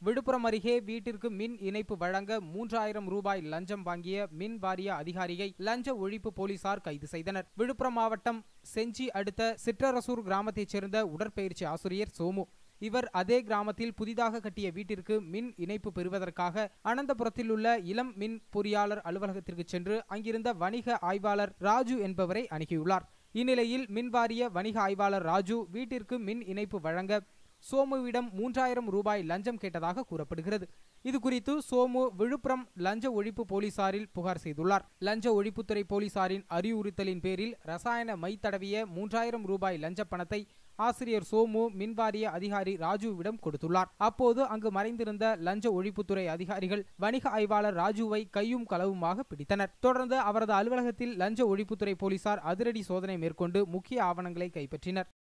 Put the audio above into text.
விழுப்புரம் அருகே வீட்டிற்கு மின் இணைப்பு வழங்க மூன்றாயிரம் ரூபாய் லஞ்சம் வாங்கிய மின் வாரிய அதிகாரியை லஞ்ச ஒழிப்பு போலீசார் கைது செய்தனர் விழுப்புரம் மாவட்டம் செஞ்சி அடுத்த சிற்றரசூர் கிராமத்தைச் சேர்ந்த உடற்பயிற்சி ஆசிரியர் சோமு இவர் அதே கிராமத்தில் புதிதாக கட்டிய வீட்டிற்கு மின் இணைப்பு பெறுவதற்காக அனந்தபுரத்தில் உள்ள இளம் மின் பொறியாளர் அலுவலகத்திற்கு சென்று அங்கிருந்த வணிக ஆய்வாளர் ராஜு என்பவரை அணுகியுள்ளார் இந்நிலையில் மின்வாரிய வணிக ஆய்வாளர் ராஜு வீட்டிற்கு மின் இணைப்பு வழங்க சோமுவிடம் மூன்றாயிரம் ரூபாய் லஞ்சம் கேட்டதாக கூறப்படுகிறது இது குறித்து சோமு விழுப்புரம் லஞ்ச ஒழிப்பு போலீசாரில் புகார் செய்துள்ளார் லஞ்ச ஒழிப்புத்துறை போலீசாரின் அறிவுறுத்தலின் பேரில் ரசாயன மை தடவிய மூன்றாயிரம் ரூபாய் லஞ்ச பணத்தை ஆசிரியர் சோமு மின்வாரிய அதிகாரி ராஜுவிடம் கொடுத்துள்ளார் அப்போது அங்கு மறைந்திருந்த லஞ்ச ஒழிப்புத்துறை அதிகாரிகள் வணிக ஆய்வாளர் ராஜுவை கையும் களவுமாக பிடித்தனர் தொடர்ந்து அவரது அலுவலகத்தில் லஞ்ச ஒழிப்புத்துறை போலீசார் அதிரடி சோதனை மேற்கொண்டு முக்கிய ஆவணங்களை கைப்பற்றினர்